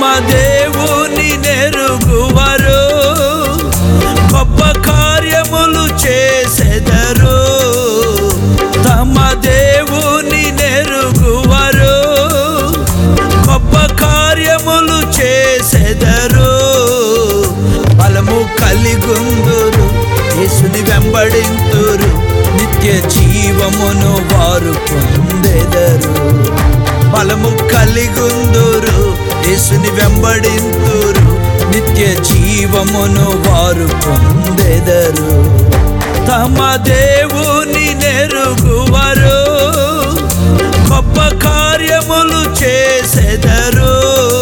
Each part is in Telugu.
దేవుని నెరుగువరు గొప్ప కార్యములు చేసెదరు తమ దేవుని నెరుగువరు గొప్ప కార్యములు చేసెదరు బలము కలిగుందురు యేసుని వెంబడింతురు నిత్య జీవమును వారు పొందెదరు బలము కలిగుందురు యేసుని వెంబడింతురు నిత్య జీవమును వారు పొందెదరు తమ దేవుని నెరుగువరు గొప్ప కార్యములు చేసెదరు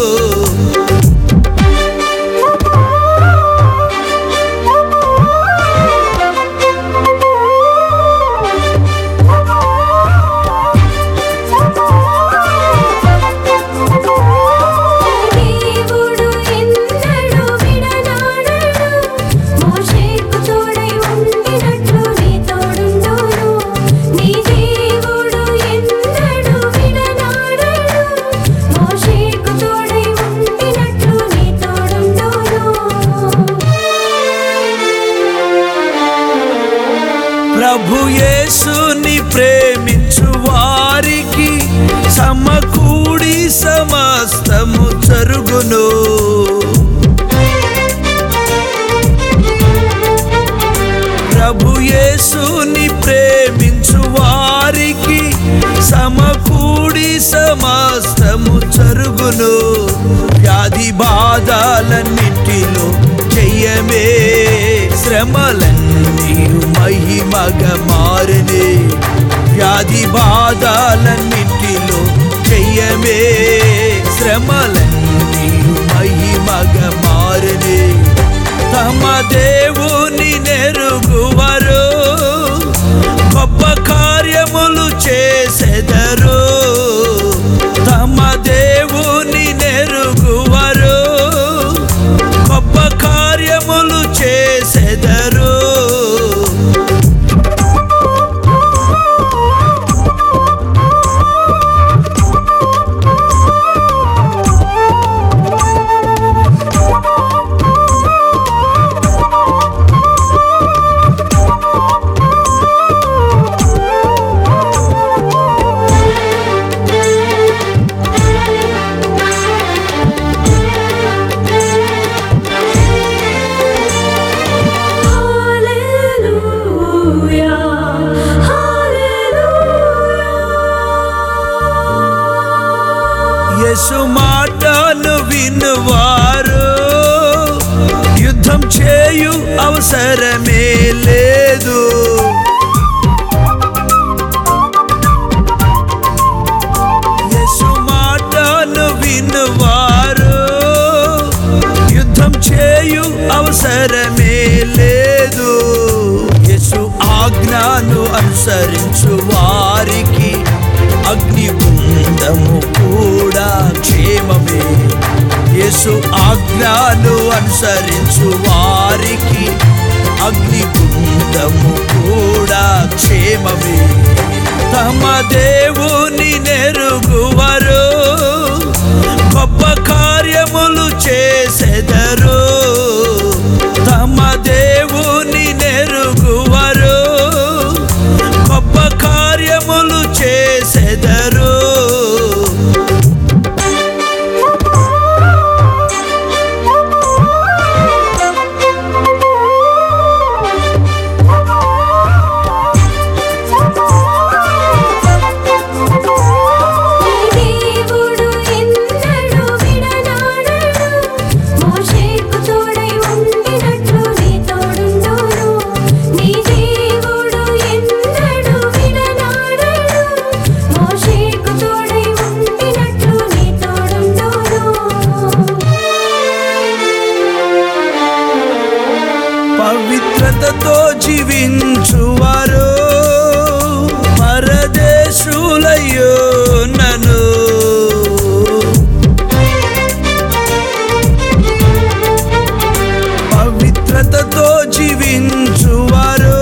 దేవుడు ఎన్నడూ విడనాడడు మోషేకు తోడై ఉండినట్లు నీ తోడుండును నీ దేవుడు ఎన్నడూ విడనాడడు మోషేకు తోడై ఉండినట్లు నీ తోడుండును ప్రభు యేసుని ప్రేమించు వారికి సమకూడి సమస్తము జరుగును ప్రభు యేసుని ప్రేమించు వారికి సమకూడి సమస్తము జరుగును వ్యాధి బాధలన్నిటిలో జయమే శ్రమలన్నీ మహిమగ మారనే వ్యాధి బాధలన్నిటిలో జయమే శ్రమలన్నీ మహిమగ మారనే తమ దేవుని నెరుగువరు గొప్ప కార్యములు చేసెదరు తమ దేవుని నెరుగువరు గొప్ప కార్యములు చేసెదరు హల్లెలూయా హల్లెలూయా యేసు మాటలు వినువారు యుద్ధం చేయు అవసరమే లేదు యేసు మాటలు వినువారు యుద్ధం చేయు అవసరమే లేదు యేసు ఆజ్ఞను అనుసరించు వారికి అగ్నిగుండము కూడా క్షేమమే యేసు ఆజ్ఞను అనుసరించు వారికి అగ్నిగుండము కూడా క్షేమమే తమ దేవుని నెరుగువరు గొప్ప కార్యములు చేసెదరు తమ దేవుని నెరుగువరు గొప్ప కార్యములు చేసెదరు దేవుడు ఎన్నడూ విడనాడడు మోషేకు తోడై ఉండినట్లు నీ తోడుండును నీ దేవుడు ఎన్నడూ విడనాడడు మోషేకు తోడై ఉండినట్లు నీ తోడుండును పవిత్రతతో జీవించువారు పరదేశులయ్యో నను పవిత్రతతో జీవించువారు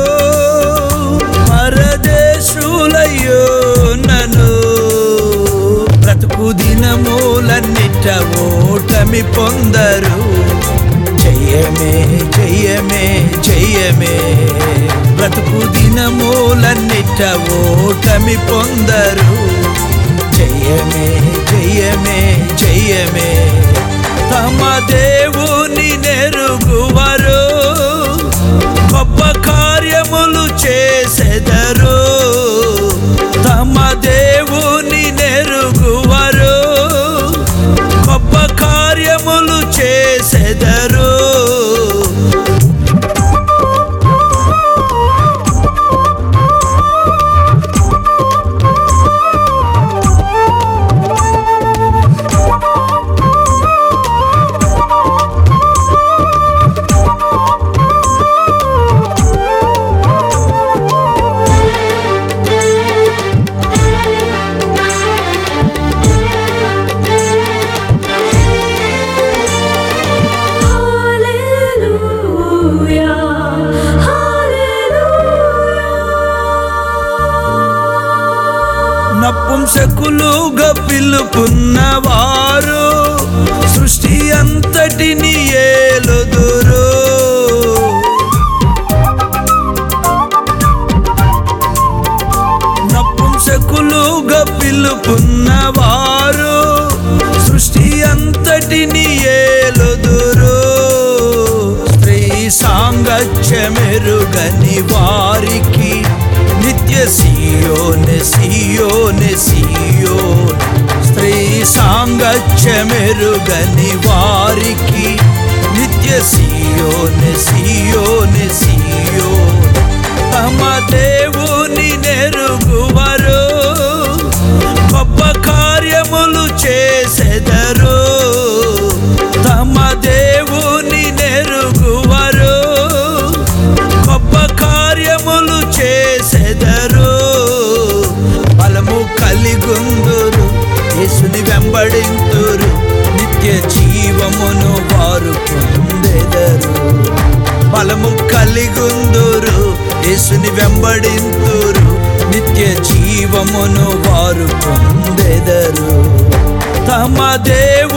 పరదేశులయ్యో నను బ్రతుకు దినములన్నిట ఓ ఓటమి పొందరు జయమే జయమే జయమే బ్రతుకు దినమూలన్నిట ఓటమి పొందరు జయమే జయమే జయమే తమ దేవుని నెరుగువరు గొప్ప కార్యములు చేసెదరు తమ దేవుని నెరుగువరు గొప్ప కార్యములు చేసెదరు హల్లెలూయా హల్లెలూయా నపుంసకులుగా పిలుపున్నవారు సృష్టి అంతటిని ఏలుదురు నపుంసకులుగా పిలుపున్నవారు సృష్టి అంతటిని ఏలుదురు స్త్రీ సాంగత్యమెరుగని వారికి నిత్య సియోని సియోని సియోన్ స్త్రీ సాంగత్యమెరుగని వారికి నిత్య సియోని సియోని సియోన్ తమ దేవుని నెరుగువరు గొప్ప కార్యములు చేసెదరు తమ దేవుని నెరుగువరు గొప్ప కార్యములు చేసెదరు బలము కలిగుందురు యేసుని వెంబడింతురు నిత్య జీవమును వారు పొందెదరు బలము కలిగుందురు యేసుని వెంబడింతురు నిత్య జీవమును వారు పొందెదరు తమ దేవు